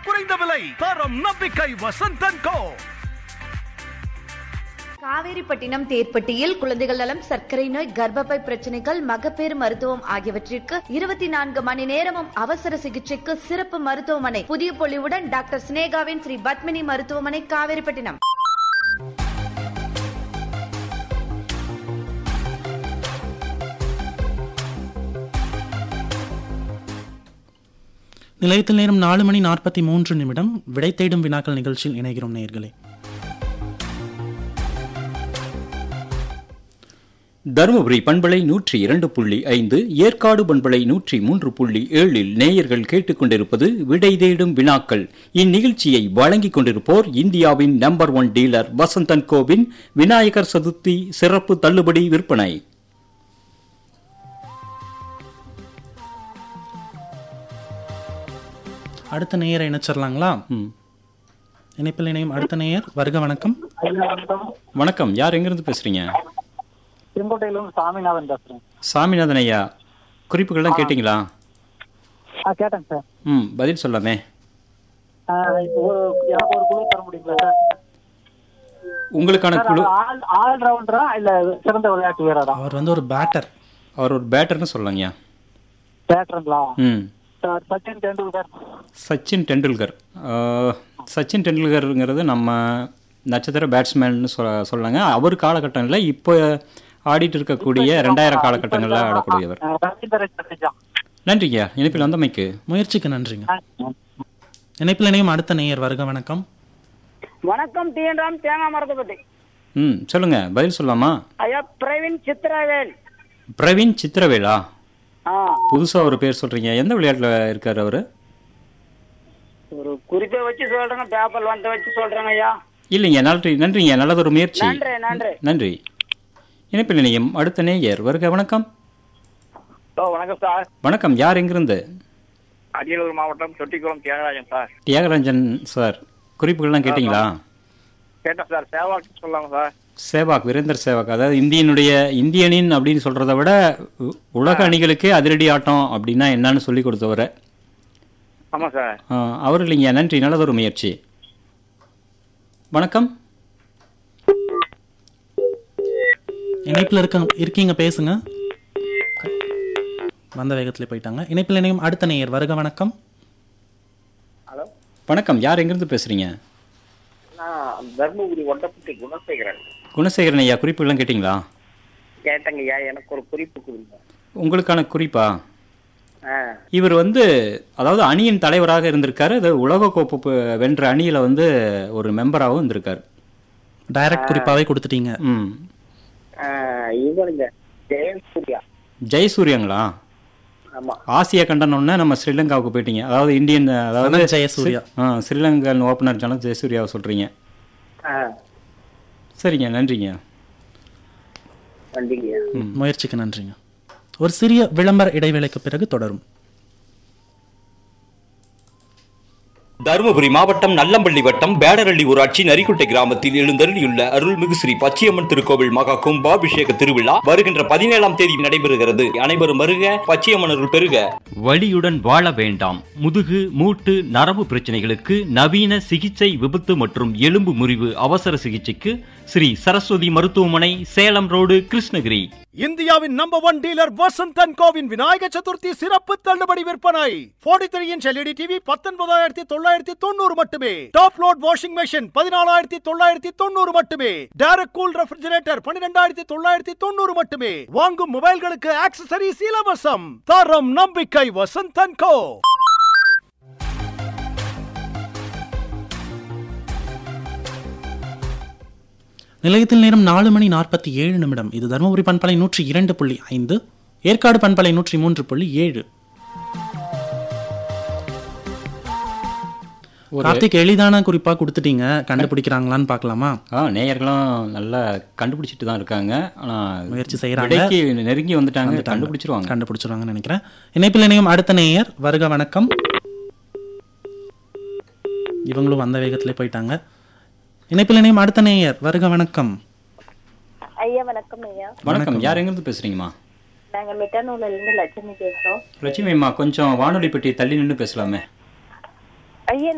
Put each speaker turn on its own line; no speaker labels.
குறைந்த விலை தரம் நம்பிக்கை வசந்தன் கோ
காவேரிப்பட்டினம் தேர்ப்பட்டியில் குழந்தைகள் நலம் சர்க்கரை நோய் கர்ப்பப்பை பிரச்சனைகள் மகப்பேறு மருத்துவம் ஆகியவற்றிற்கு இருபத்தி நான்கு மணி நேரமும் அவசர சிகிச்சைக்கு சிறப்பு மருத்துவமனை புதிய பொலிவுடன் டாக்டர் சினேகாவின் ஸ்ரீ பத்மினி மருத்துவமனை காவேரிப்பட்டினம்
நிலையத்தில் நேரம் நாலு மணி நாற்பத்தி மூன்று நிமிடம் விடை தேடும் வினாக்கள் நிகழ்ச்சியில் இணைகிறோம் நேயர்களே
தருமபுரி பண்பலை நூற்றி இரண்டு புள்ளி ஐந்து ஏற்காடு பண்பலை நூற்றி மூன்று புள்ளி ஏழில் நேயர்கள் கேட்டுக்கொண்டிருப்பது விடை தேடும் வினாக்கள் இந்நிகழ்ச்சியை வழங்கிக் கொண்டிருப்போர் இந்தியாவின் நம்பர் ஒன் டீலர் வசந்தன் கோவின் விநாயகர் சதுர்த்தி சிறப்பு தள்ளுபடி விற்பனை
அடுத்த நேயரை இணைச்சிடலாங்களா
ம்.
இணைப்பில் இணையும் அடுத்த நேயர் வருக வணக்கம்
வணக்கம் யார் எங்கிருந்து பேசுறீங்க
செங்கோட்டையிலிருந்து சாமிநாதன் பேசுறேன்
சாமிநாதன் ஐயா குறிப்புகள்லாம் கேட்டீங்களா
ஆ கேட்டேங்க சார்
ம் பதில் சொல்லாமே
ஆ, இப்போ ஒரு- எனக்கு ஒரு குழு தர முடியுங்களா சார்
உங்களுக்கான
சார்,
குழு
அவர் ஆல் ஆல் ரவுண்டரா இல்ல சிறந்த விளையாட்டு வீரரா
அவர் வந்து ஒரு பேட்டர்
அவர் ஒரு பேட்டர்னு சொல்லலாங்கய்யா
பேட்டருங்களா
ம்
சார் சச்சின் டெண்டுல்கர்
சச்சின் டெண்டுல்கர் ஆஹ், சச்சின் டெண்டுல்கருங்கிறது நம்ம நட்சத்திர பேட்ஸ்மேன் சொல்ல சொல்லலாங்க அவர் காலகட்டங்களில் இப்போ ஆடிட்டு இருக்கக்கூடிய ரெண்டாயிரம் காலகட்டங்களில் ஆடக்கூடியவர்
ஆ, ரவீந்திர ஜடேஜா
நன்றிங்க இணைப்பில் வந்தமைக்கு
முயற்சிக்கு நன்றிங்க
ஆ,
இணைப்பில் இணையும் அடுத்த நேயர் வருக வணக்கம்
வணக்கம் டி என் ராம் தேங்காய் மரத்துப்பட்டி
ம் சொல்லுங்க பதில் சொல்லலாமா
ஐயா பிரவீன் சித்ராவேல்
பிரவீன் சித்திரவேலா
ஆ
புதுசாக ஒரு பேர் சொல்றீங்க எந்த விளையாட்டில் இருக்கார் அவர்
ஒரு குறிப்பை வச்சு சொல்றேங்க பேப்பர் வந்துட்டு வச்சு சொல்றேங்க ஐயா
இல்லைங்க நன்றி நன்றிங்க நல்லதொரு முயற்சி
நன்றி நன்றி
நன்றி இணைப்பில் இணையம் அடுத்த நேயர் வருக வணக்கம்
ஹலோ வணக்கம் சார்
வணக்கம் யார் எங்கிருந்து
அரியலூர் மாவட்டம் சொட்டிக்குளம் தியாகராஜன் சார்
தியாகராஜன் சார் குறிப்புகள்லாம் கேட்டிங்களா
கேட்டேன் சார் சேவாக்கு சொல்லலாமா சார்
சேவாக் வீரேந்தர் சேவாக் அதாவது இந்தியனுடைய இந்தியனின் அப்படின்னு சொல்றதை விட உ- உலக அணிகளுக்கே அதிரடி ஆட்டம் அப்படின்னா என்னன்னு சொல்லி கொடுத்தவர்
ஆமாம் சார்
அவர் இல்லைங்க நன்றி நல்லதொரு முயற்சி வணக்கம்
இணைப்பில் இருக்க இருக்கீங்க பேசுங்க வந்த வேகத்தில் போயிட்டாங்க இணைப்பில் இணையும் அடுத்த நேயர் வருக வணக்கம்
ஹலோ
வணக்கம் யார் எங்கிருந்து பேசுறீங்க
நான் தர்மபுரி ஒட்டப்பட்டி குணசேகரன்
குணசேகரன் ஐயா குறிப்புகள்லாம் கேட்டிங்களா
கேட்டேங்க ஐயா எனக்கு ஒரு குறிப்பு கொடுங்க
உங்களுக்கான குறிப்பா
ஆ
இவர் வந்து அதாவது அணியின் தலைவராக இருந்திருக்காரு அது உலகக்கோப்பு ப- வென்ற அணியில வந்து ஒரு மெம்பராகவும் இருந்திருக்காரு
டைரக்ட் குறிப்பாவே கொடுத்துட்டீங்க
ம்
ஆ, இவருங்க ஜெயசூர்யா
ஜெயசூர்யாங்களா
ஆமா
ஆசியா கண்டனோடனே நம்ம ஸ்ரீலங்காவுக்கு போயிட்டீங்க அதாவது இந்தியன் அதாவது
சனத் ஜெயசூர்யா.
ஆ ஸ்ரீலங்கன் ஓப்பனர் ஜனத் ஜெயசூர்யாவை சொல்றீங்க
ஆ
சரிங்க நன்றிங்க
நன்றிங்க
முயற்சிக்கு நன்றிங்க ஒரு சிறிய விளம்பர இடைவேளைக்கு பிறகு தொடரும்
தருமபுரி மாவட்டம் நல்லம்பள்ளி வட்டம் பேடரள்ளி ஊராட்சி நரிக்குட்டை கிராமத்தில் எழுந்தருளியுள்ள அருள்மிகு ஸ்ரீ பச்சையம்மன் திருக்கோவில் மகா கும்பாபிஷேக திருவிழா வருகின்ற பதினேழாம் தேதி நடைபெறுகிறது அனைவரும் வருக பச்சையம்மன் அருள் பெறுக வலியுடன் வாழ வேண்டாம் முதுகு மூட்டு நரம்பு பிரச்சனைகளுக்கு நவீன சிகிச்சை விபத்து மற்றும் எலும்பு முறிவு அவசர சிகிச்சைக்கு ஸ்ரீ சரஸ்வதி மருத்துவமனை சேலம் ரோடு கிருஷ்ணகிரி
இந்தியாவின் நம்பர் ஒன் டீலர் வசந்தன் கோவின் விநாயக சதுர்த்தி சிறப்பு தள்ளுபடி விற்பனை 43 த்ரீ இன்ச் எல்இடி டிவி பத்தொன்பதாயிரத்தி தொள்ளாயிரத்தி தொண்ணூறு மட்டுமே டாப் லோட் வாஷிங் மெஷின் பதினாலாயிரத்தி தொள்ளாயிரத்தி தொண்ணூறு மட்டுமே டேரக்ட் கூல் ரெஃப்ரிஜரேட்டர் பன்னிரெண்டாயிரத்தி தொள்ளாயிரத்தி தொண்ணூறு மட்டுமே வாங்கும் மொபைல்களுக்கு ஆக்சசரிஸ் இலவசம் தரம் நம்பிக்கை வசந்தன் கோ
நிலையத்தில் நேரம் நாலு மணி நாற்பத்தி ஏழு நிமிடம் இது தருமபுரி பண்பலை நூற்றி இரண்டு புள்ளி ஐந்து ஏற்காடு பண்பலை நூற்றி மூன்று புள்ளி ஏழு கார்த்திக் எளிதான குறிப்பா கொடுத்துட்டீங்க கண்டுபிடிக்கிறாங்களான்னு பார்க்கலாமா
ஆ நேயர்களும் நல்லா கண்டுபிடிச்சிட்டு தான் இருக்காங்க ஆனா
முயற்சி செய்றாங்க.
விடைக்கு நெருங்கி வந்துட்டாங்க
வந்துட்டாங்க.
கண்டுபிடிச்சிருவாங்க
கண்டுபிடிச்சிருவாங்கன்னு நினைக்கிறேன் இணைப்பில் இணையும் அடுத்த நேயர் வருக வணக்கம் இவங்களும் வந்த வேகத்திலே போயிட்டாங்க இணைப்பில் இணையும் அடுத்த நேயர் வருக வணக்கம்
ஐயா வணக்கம் ஐயா
வணக்கம் யார் எங்கிருந்து பேசுறீங்கம்மா
நாங்க மிட்டனூர்ல இருந்து லட்சுமி பேசுறோம்
லட்சுமி அம்மா கொஞ்சம் வானொலி பெட்டி தள்ளி நின்று பேசலாமே
ஐயா